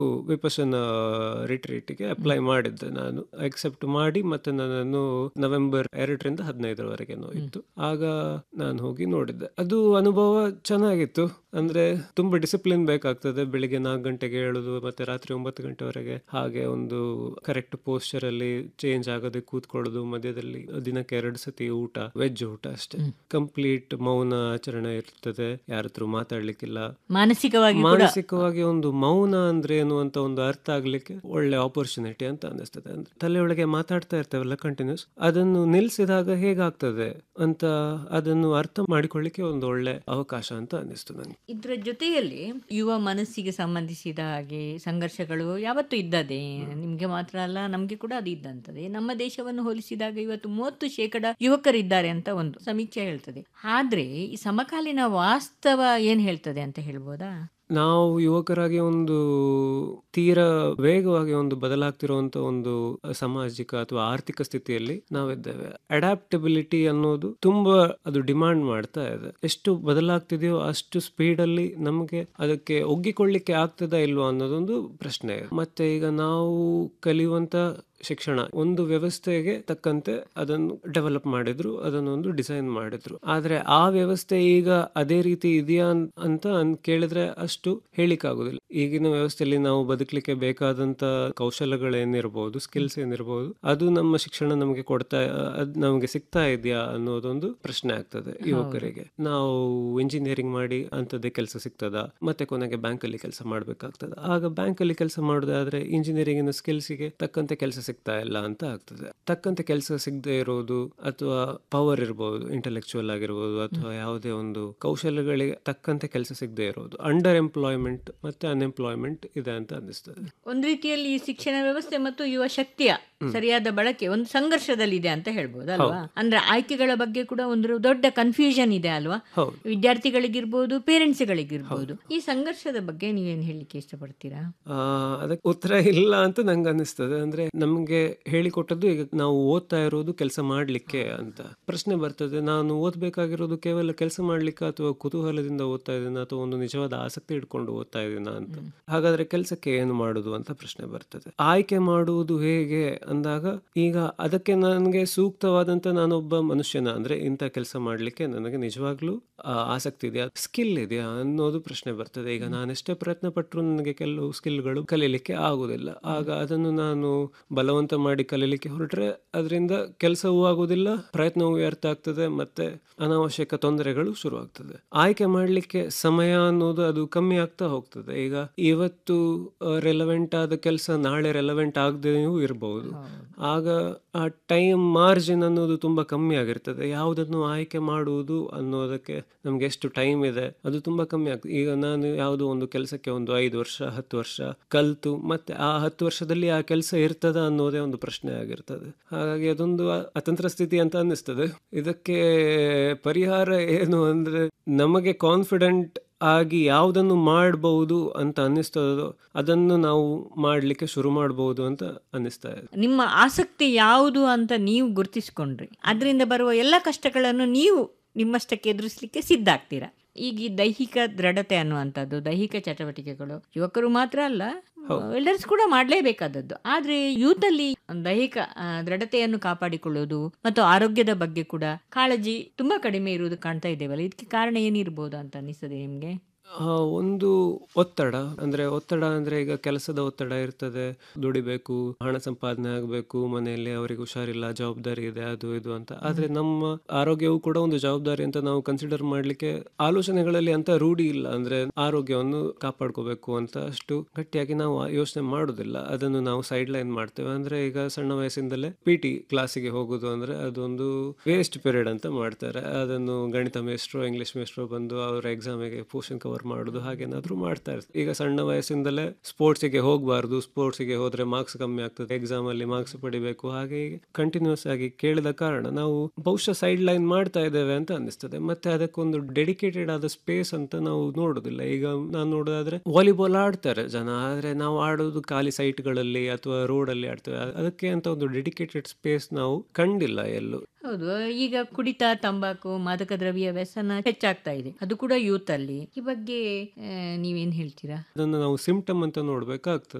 ವಿಪಶನ ರಿಟ್ರೀಟ್‌ಗೆ apply ಮಾಡಿದ್ದೆ ನಾನು. Accept ಮಾಡಿ ಮತ್ತೆ ನನ್ನನ್ನು ನವೆಂಬರ್ 2ರಿಂದ 15ರವರೆಗೇನೋ ಇತ್ತು. ಆಗ ನಾನು ಹೋಗಿ ನೋಡಿದ್ದೆ. ಅದು ಅನುಭವ ಚೆನ್ನಾಗಿತ್ತು. ಅಂದ್ರೆ ತುಂಬಾ ಡಿಸಿಪ್ಲಿನ್ ಬೇಕಾಗ್ತದೆ. ಬೆಳಿಗ್ಗೆ 4 ಗಂಟೆಗೆ ಏಳುದು ಮತ್ತೆ ರಾತ್ರಿ 9 ಗಂಟೆವರೆಗೆ ಹಾಗೆ ಒಂದು ಕರೆಕ್ಟ್ ಪೋಸ್ಚರ್ ಅಲ್ಲಿ ಚೇಂಜ್ ಆಗದೆ ಕೂತ್ಕೊಳ್ಳೋದು. ಮಧ್ಯದಲ್ಲಿ ದಿನಕ್ಕೆ 2 ಸತಿ ಊಟ, ವೆಜ್ ಊಟ ಅಷ್ಟೇ. ಕಂಪ್ಲೀಟ್ ಮೌನ ಆಚರಣೆ ಇರ್ತದೆ. ಯಾರತ್ರ ಮಾತಾಡ್ಲಿಕ್ಕಿಲ್ಲ. ಮಾನಸಿಕವಾಗಿ ಕೂಡ ಮಾನಸಿಕವಾಗಿ ಒಂದು ಮೌನ ಅಂದ್ರೆ ಏನು ಅಂತ ಒಂದು ಅರ್ಥ ಆಗ್ಲಿಕ್ಕೆ ಒಳ್ಳೆ ಆಪರ್ಚುನಿಟಿ ಅಂತ ಅನ್ನಿಸ್ತದೆ. ಅಂದ್ರೆ ತಲೆಯೊಳಗೆ ಮಾತಾಡ್ತಾ ಇರ್ತೇವಲ್ಲ ಕಂಟಿನ್ಯೂಸ್ ಅದನ್ನು ನಿಲ್ಸಿದಾಗ ಹೇಗಾಗ್ತದೆ ಅಂತ ಅದನ್ನು ಅರ್ಥ ಮಾಡಿಕೊಳ್ಳಿಕ್ಕೆ ಒಂದು ಒಳ್ಳೆ ಅವಕಾಶ ಅಂತ ಅನ್ನಿಸ್ತು ನನಗೆ. ಇದ್ರ ಜೊತೆಯಲ್ಲಿ ಯುವ ಮನಸ್ಸಿಗೆ ಸಂಬಂಧಿಸಿದ ಹಾಗೆ ಸಂಘರ್ಷಗಳು ಯಾವತ್ತೂ ಇದ್ದದೆ. ನಿಮ್ಗೆ ಮಾತ್ರ ಅಲ್ಲ ನಮ್ಗೆ ಕೂಡ ಅದು ಇದ್ದಂತದೆ. ನಮ್ಮ ದೇಶವನ್ನು ಹೋಲಿಸಿದಾಗ ಇವತ್ತು 30% ಯುವಕರಿದ್ದಾರೆ ಅಂತ ಒಂದು ಸಮೀಕ್ಷೆ ಹೇಳ್ತದೆ. ಆದ್ರೆ ಈ ಸಮಕಾಲೀನ ವಾಸ್ತವ ಏನ್ ಹೇಳ್ತದೆ ಅಂತ ಹೇಳ್ಬೋದಾ? ನಾವು ಯುವಕರಾಗಿ ಒಂದು ತೀರಾ ವೇಗವಾಗಿ ಒಂದು ಬದಲಾಗ್ತಿರುವಂತ ಒಂದು ಸಾಮಾಜಿಕ ಅಥವಾ ಆರ್ಥಿಕ ಸ್ಥಿತಿಯಲ್ಲಿ ನಾವಿದ್ದೇವೆ. ಅಡ್ಯಾಪ್ಟಬಿಲಿಟಿ ಅನ್ನೋದು ತುಂಬಾ ಅದು ಡಿಮಾಂಡ್ ಮಾಡ್ತಾ ಇದೆ. ಎಷ್ಟು ಬದಲಾಗ್ತಿದೆಯೋ ಅಷ್ಟು ಸ್ಪೀಡಲ್ಲಿ ನಮಗೆ ಅದಕ್ಕೆ ಒಗ್ಗಿಕೊಳ್ಳಿಕ್ಕೆ ಆಗ್ತದಾ ಇಲ್ವಾ ಅನ್ನೋದೊಂದು ಪ್ರಶ್ನೆ. ಮತ್ತೆ ಈಗ ನಾವು ಕಲಿಯುವಂತ ಶಿಕ್ಷಣ ಒಂದು ವ್ಯವಸ್ಥೆಗೆ ತಕ್ಕಂತೆ ಅದನ್ನು ಡೆವಲಪ್ ಮಾಡಿದ್ರು. ಅದನ್ನೊಂದು ಡಿಸೈನ್ ಮಾಡಿದ್ರು. ಆದ್ರೆ ಆ ವ್ಯವಸ್ಥೆ ಈಗ ಅದೇ ರೀತಿ ಇದೆಯಾ ಅಂತ ಕೇಳಿದ್ರೆ ಅಷ್ಟು ಹೇಳಿಕ್ಕಾಗುದಿಲ್ಲ. ಈಗಿನ ವ್ಯವಸ್ಥೆಯಲ್ಲಿ ನಾವು ಬದುಕಲಿಕ್ಕೆ ಬೇಕಾದಂತ ಕೌಶಲಗಳೇನಿರ್ಬಹುದು, ಸ್ಕಿಲ್ಸ್ ಏನಿರ್ಬಹುದು ಅದು ನಮ್ಮ ಶಿಕ್ಷಣ ನಮಗೆ ಕೊಡ್ತಾ ಅದ್ ನಮಗೆ ಸಿಗ್ತಾ ಇದೆಯಾ ಅನ್ನೋದೊಂದು ಪ್ರಶ್ನೆ ಆಗ್ತದೆ ಯುವಕರಿಗೆ. ನಾವು ಇಂಜಿನಿಯರಿಂಗ್ ಮಾಡಿ ಅಂಥದ್ದೇ ಕೆಲಸ ಸಿಗ್ತದಾ? ಮತ್ತೆ ಕೊನೆಗೆ ಬ್ಯಾಂಕಲ್ಲಿ ಕೆಲಸ ಮಾಡ್ಬೇಕಾಗ್ತದ. ಆಗ ಬ್ಯಾಂಕಲ್ಲಿ ಕೆಲಸ ಮಾಡುದಾದ್ರೆ ಇಂಜಿನಿಯರಿಂಗಿನ ಸ್ಕಿಲ್ಸ್‌ಗೆ ತಕ್ಕಂತೆ ಕೆಲಸ ಸಿಗ್ತಾ ಇಲ್ಲ ಅಂತ ಆಗ್ತದೆ. ತಕ್ಕಂತೆ ಕೆಲಸ ಸಿಗದೆ ಇರೋದು ಅಥವಾ ಪವರ್ ಇರ್ಬಹುದು ಇಂಟೆಲೆಕ್ಚುಯಲ್ ಆಗಿರ್ಬಹುದು ಅಥವಾ ಯಾವುದೇ ಒಂದು ಕೌಶಲ್ಯಗಳಿಗೆ ತಕ್ಕಂತೆ ಕೆಲಸ ಸಿಗದೆ ಇರೋದು. ಅಂಡರ್ ಎಂಪ್ಲಾಯ್ಮೆಂಟ್ ಮತ್ತೆ ಅನ್‌ಎಂಪ್ಲಾಯ್ಮೆಂಟ್ ಇದೆ ಅಂತ ಅನ್ನಿಸ್ತದೆ. ಒಂದ್ ರೀತಿಯಲ್ಲಿ ಈ ಶಿಕ್ಷಣ ವ್ಯವಸ್ಥೆ ಮತ್ತು ಯುವ ಶಕ್ತಿಯ ಸರಿಯಾದ ಬಳಕೆ ಒಂದು ಸಂಘರ್ಷದಲ್ಲಿದೆ ಅಂತ ಹೇಳ್ಬೋದು ಅಲ್ವಾ? ಅಂದ್ರೆ ಆಯ್ಕೆಗಳ ಬಗ್ಗೆ ಕೂಡ ಒಂದು ದೊಡ್ಡ ಕನ್ಫ್ಯೂಷನ್ ಇದೆ ಅಲ್ವಾ? ಹೌದು. ವಿದ್ಯಾರ್ಥಿಗಳಿಗಿರ್ಬೋದು ಪೇರೆಂಟ್ಸ್‌ಗಳಿಗಿರ್ಬೋದು. ಈ ಸಂಘರ್ಷದ ಬಗ್ಗೆ ನೀವೇನ್ ಹೇಳಲಿಕ್ಕೆ ಇಷ್ಟಪಡ್ತೀರಾ? ಆ ಅದಕ್ಕೆ ಉತ್ತರ ಇಲ್ಲ ಅಂತ ನಂಗೆ ಅನ್ನಿಸ್ತದೆ. ಅಂದ್ರೆ ನಮ್ಗೆ ಹೇಳಿಕೊಟ್ಟದ್ದು ಈಗ ನಾವು ಓದ್ತಾ ಇರೋದು ಕೆಲಸ ಮಾಡ್ಲಿಕ್ಕೆ ಅಂತ. ಪ್ರಶ್ನೆ ಬರ್ತದೆ ನಾನು ಓದ್ಬೇಕಾಗಿರೋದು ಕೇವಲ ಕೆಲಸ ಮಾಡ್ಲಿಕ್ಕಾ ಅಥವಾ ಕುತೂಹಲದಿಂದ ಓದ್ತಾ ಇದ್ದೀನಾ ಅಥವಾ ಒಂದು ನಿಜವಾದ ಆಸಕ್ತಿ ಇಟ್ಕೊಂಡು ಓದ್ತಾ ಇದ್ದೀನಾ ಅಂತ. ಹಾಗಾದ್ರೆ ಕೆಲಸಕ್ಕೆ ಏನು ಮಾಡುದು ಅಂತ ಪ್ರಶ್ನೆ ಬರ್ತದೆ. ಆಯ್ಕೆ ಮಾಡುವುದು ಹೇಗೆ ಅಂದಾಗ ಈಗ ಅದಕ್ಕೆ ನನಗೆ ಸೂಕ್ತವಾದಂತ ನಾನೊಬ್ಬ ಮನುಷ್ಯನ ಅಂದ್ರೆ ಇಂಥ ಕೆಲಸ ಮಾಡ್ಲಿಕ್ಕೆ ನನಗೆ ನಿಜವಾಗ್ಲೂ ಆ ಆಸಕ್ತಿ ಇದೆಯಾ? ಸ್ಕಿಲ್ ಇದೆಯಾ? ಅನ್ನೋದು ಪ್ರಶ್ನೆ ಬರ್ತದೆ. ಈಗ ನಾನೆಷ್ಟೇ ಪ್ರಯತ್ನ ಪಟ್ರು ನನಗೆ ಕೆಲವು ಸ್ಕಿಲ್‌ಗಳು ಕಲೀಲಿಕ್ಕೆ ಆಗುದಿಲ್ಲ. ಆಗ ಅದನ್ನು ನಾನು ಬಲವಂತ ಮಾಡಿ ಕಲೀಲಿಕ್ಕೆ ಹೊರಟ್ರೆ ಅದರಿಂದ ಕೆಲಸವೂ ಆಗುದಿಲ್ಲ, ಪ್ರಯತ್ನವೂ ವ್ಯರ್ಥ ಆಗ್ತದೆ ಮತ್ತೆ ಅನಾವಶ್ಯಕ ತೊಂದರೆಗಳು ಶುರುವಾಗ್ತದೆ. ಆಯ್ಕೆ ಮಾಡ್ಲಿಕ್ಕೆ ಸಮಯ ಅನ್ನೋದು ಅದು ಕಮ್ಮಿ ಆಗ್ತಾ ಹೋಗ್ತದೆ. ಈಗ ಇವತ್ತು ರೆಲೆವೆಂಟ್ ಆದ ಕೆಲಸ ನಾಳೆ ರೆಲೆವೆಂಟ್ ಆಗದೆಯೂ ಇರಬಹುದು. ಆಗ ಆ ಟೈಮ್ ಮಾರ್ಜಿನ್ ಅನ್ನೋದು ತುಂಬಾ ಕಮ್ಮಿ ಆಗಿರ್ತದೆ. ಯಾವುದನ್ನು ಆಯ್ಕೆ ಮಾಡುವುದು ಅನ್ನೋದಕ್ಕೆ ನಮ್ಗೆ ಎಷ್ಟು ಟೈಮ್ ಇದೆ ಅದು ತುಂಬಾ ಕಮ್ಮಿ ಆಗ್ತದೆ. ಈಗ ನಾನು ಯಾವುದೋ ಒಂದು ಕೆಲಸಕ್ಕೆ ಒಂದು 5 ವರ್ಷ, 10 ವರ್ಷ ಕಲ್ತು ಮತ್ತೆ ಆ 10 ವರ್ಷದಲ್ಲಿ ಆ ಕೆಲಸ ಇರ್ತದಾ ಅನ್ನೋದೇ ಒಂದು ಪ್ರಶ್ನೆ ಆಗಿರ್ತದೆ. ಹಾಗಾಗಿ ಅದೊಂದು ಅತಂತ್ರ ಸ್ಥಿತಿ ಅಂತ ಅನ್ನಿಸ್ತದೆ. ಇದಕ್ಕೆ ಪರಿಹಾರ ಏನು ಅಂದ್ರೆ ನಮಗೆ ಕಾನ್ಫಿಡೆಂಟ್ ಆಗಿ ಯಾವುದನ್ನು ಮಾಡಬಹುದು ಅಂತ ಅನ್ನಿಸ್ತದೋ ಅದನ್ನು ನಾವು ಮಾಡ್ಲಿಕ್ಕೆ ಶುರು ಮಾಡಬಹುದು ಅಂತ ಅನ್ನಿಸ್ತಾ ಇದೆ. ನಿಮ್ಮ ಆಸಕ್ತಿ ಯಾವುದು ಅಂತ ನೀವು ಗುರುತಿಸಿಕೊಂಡ್ರಿ. ಅದರಿಂದ ಬರುವ ಎಲ್ಲ ಕಷ್ಟಗಳನ್ನು ನೀವು ನಿಮ್ಮಷ್ಟಕ್ಕೆ ಎದುರಿಸಲಿಕ್ಕೆ ಸಿದ್ಧ ಆಗ್ತೀರಾ. ಈಗ ಈ ದೈಹಿಕ ದೃಢತೆ ಅನ್ನುವಂಥದ್ದು ದೈಹಿಕ ಚಟುವಟಿಕೆಗಳು ಯುವಕರು ಮಾತ್ರ ಅಲ್ಲ ಎಲ್ಡರ್ಸ್ ಕೂಡ ಮಾಡಲೇಬೇಕಾದದ್ದು. ಆದ್ರೆ ಯೂತ್ ಅಲ್ಲಿ ದೈಹಿಕ ಆ, ದೃಢತೆಯನ್ನು ಕಾಪಾಡಿಕೊಳ್ಳುವುದು ಮತ್ತು ಆರೋಗ್ಯದ ಬಗ್ಗೆ ಕೂಡ ಕಾಳಜಿ ತುಂಬಾ ಕಡಿಮೆ ಇರುವುದು ಕಾಣ್ತಾ ಇದ್ದೇವಲ್ಲ ಇದಕ್ಕೆ ಕಾರಣ ಏನಿರ್ಬೋದು ಅಂತ ಅನಿಸ್ತದೆ ನಿಮ್ಗೆ? ಆ, ಒಂದು ಒತ್ತಡ ಅಂದ್ರೆ ಒತ್ತಡ ಅಂದ್ರೆ ಈಗ ಕೆಲಸದ ಒತ್ತಡ ಇರ್ತದೆ. ದುಡಿಬೇಕು, ಹಣ ಸಂಪಾದನೆ ಆಗಬೇಕು, ಮನೆಯಲ್ಲಿ ಅವರಿಗೆ ಹುಷಾರಿಲ್ಲ, ಜವಾಬ್ದಾರಿ ಇದೆ ಅದು ಇದು ಅಂತ. ಆದ್ರೆ ನಮ್ಮ ಆರೋಗ್ಯವು ಕೂಡ ಒಂದು ಜವಾಬ್ದಾರಿ ಅಂತ ನಾವು ಕನ್ಸಿಡರ್ ಮಾಡ್ಲಿಕ್ಕೆ ಆಲೋಚನೆಗಳಲ್ಲಿ ಅಂತ ರೂಢಿ ಇಲ್ಲ. ಅಂದ್ರೆ ಆರೋಗ್ಯವನ್ನು ಕಾಪಾಡ್ಕೋಬೇಕು ಅಂತ ಅಷ್ಟು ಗಟ್ಟಿಯಾಗಿ ನಾವು ಯೋಚನೆ ಮಾಡುದಿಲ್ಲ. ಅದನ್ನು ನಾವು ಸೈಡ್ ಲೈನ್ ಮಾಡ್ತೇವೆ. ಅಂದ್ರೆ ಈಗ ಸಣ್ಣ ವಯಸ್ಸಿಂದಲೇ ಪಿಟಿ ಕ್ಲಾಸಿಗೆ ಹೋಗುದು ಅಂದ್ರೆ ಅದೊಂದು ವೇಸ್ಟ್ ಪೀರಿಯಡ್ ಅಂತ ಮಾಡ್ತಾರೆ. ಅದನ್ನು ಗಣಿತ ಮೇಷ್ಟ್ರು, ಇಂಗ್ಲಿಷ್ ಮೇಷ್ಟ್ರು ಬಂದು ಅವರ ಎಕ್ಸಾಮಿಗೆ ಪೋರ್ಷನ್ ಕವರ್ ಮಾಡುದು ಹಾಗೇನಾದ್ರೂ ಮಾಡ್ತಾ ಇರ್ತಾರೆ. ಈಗ ಸಣ್ಣ ವಯಸ್ಸಿಂದಲೇ ಸ್ಪೋರ್ಟ್ಸಿಗೆ ಹೋಗಬಾರ್ದು, ಸ್ಪೋರ್ಟ್ಸಿಗೆ ಹೋದ್ರೆ ಮಾರ್ಕ್ಸ್ ಕಮ್ಮಿ ಆಗ್ತದೆ, ಎಕ್ಸಾಮ್ ಅಲ್ಲಿ ಮಾರ್ಕ್ಸ್ ಪಡಿಬೇಕು ಹಾಗೆ ಹೀಗೆ ಕಂಟಿನ್ಯೂಸ್ ಆಗಿ ಕೇಳಿದ ಕಾರಣ ನಾವು ಬಹುಶಃ ಸೈಡ್ ಲೈನ್ ಮಾಡ್ತಾ ಇದ್ದೇವೆ ಅಂತ ಅನ್ನಿಸ್ತದೆ. ಮತ್ತೆ ಅದಕ್ಕೊಂದು ಡೆಡಿಕೇಟೆಡ್ ಆದ ಸ್ಪೇಸ್ ಅಂತ ನಾವು ನೋಡುದಿಲ್ಲ. ಈಗ ನಾನು ನೋಡೋದಾದ್ರೆ ವಾಲಿಬಾಲ್ ಆಡ್ತಾರೆ ಜನ. ಆದ್ರೆ ನಾವು ಆಡೋದು ಖಾಲಿ ಸೈಟ್‌ಗಳಲ್ಲಿ ಅಥವಾ ರೋಡ್ ಅಲ್ಲಿ ಆಡ್ತೇವೆ. ಅದಕ್ಕೆ ಅಂತ ಒಂದು ಡೆಡಿಕೇಟೆಡ್ ಸ್ಪೇಸ್ ನಾವು ಕಂಡಿಲ್ಲ ಎಲ್ಲೂ. ಹೌದು ಈಗ ಕುಡಿತ ತಂಬಾಕು ಮಾದಕ ದ್ರವ್ಯ ವ್ಯಸನ ಹೆಚ್ಚಾಗ್ತಾ ಇದೆ ಅದು ಕೂಡ ಯೂತ್ ಅಲ್ಲಿ ಈ ಬಗ್ಗೆ ಆ, ನೀವೇನ್ ಹೇಳ್ತೀರಾ ಅದನ್ನು ನಾವು ಸಿಂಪ್ಟಮ್ ಅಂತ ನೋಡ್ಬೇಕಾಗ್ತದೆ